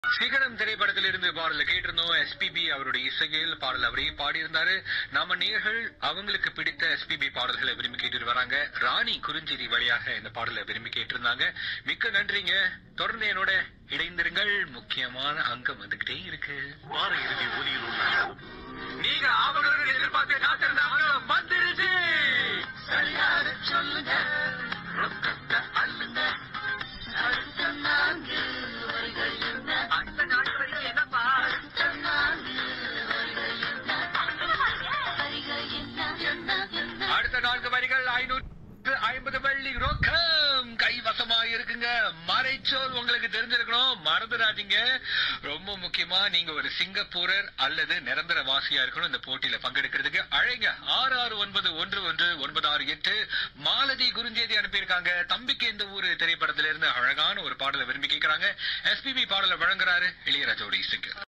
சிகரம் திரைப்படத்தில் இருந்து பாடல கேட்டிருந்தோம் எஸ்பிபி அவருடைய இசையில் பாடல் அவரே பாடியிருந்தாரு நம்ம நேர்கள் அவங்களுக்கு பிடித்த எஸ்பிபி பாடல்களை விரும்பி கேட்டு வராங்க ராணி குறிஞ்செடி வழியாக இந்த பாடலை விரும்பி கேட்டிருந்தாங்க மிக்க நன்றிங்க தொடர்ந்து என்னோட இணைந்திருங்கள் முக்கியமான அங்கம் வந்துகிட்டே இருக்கு வார இறுதி ஒலியில் உள்ள நீங்க ஆவலுடன் எதிர்பார்த்து காத்திருந்த அங்கம் வந்துருச்சு சரியாக சொல்லுங்க ரொக்கத்தை அள்ளுங்க அடுத்த நான்கு வரிகள் என்ன அந்த நாட்களுக்கு என்னப்பா அடுத்த நான்கு வரிகள் என்ன வரிகள் என்ன என்ன என்ன அடுத்த நான்கு வரிகள் ஐநூற்று ஐம்பது வெள்ளி ரொக்கம் கைவசமா இருக்குங்க மறைச்சோல் உங்களுக்கு தெரிஞ்சிருக்கணும் மறந்துடாதீங்க ரொம்ப முக்கியமா நீங்க ஒரு சிங்கப்பூரர் அல்லது நிரந்தர வாசியா இருக்கணும் இந்த போட்டியில பங்கெடுக்கிறதுக்கு அழைங்க ஆறு ஆறு ஒன்பது ஒன்று ஒன்று ஒன்பது ஆறு எட்டு மாலதி குருஞ்செய்தி அனுப்பியிருக்காங்க தம்பிக்கு இந்த ஊரு திரைப்படத்திலிருந்து அழகான ஒரு பாடலை விரும்பி கேட்கிறாங்க எஸ்பிபி பாடலை வழங்குறாரு இளையராஜோட இசைக்கு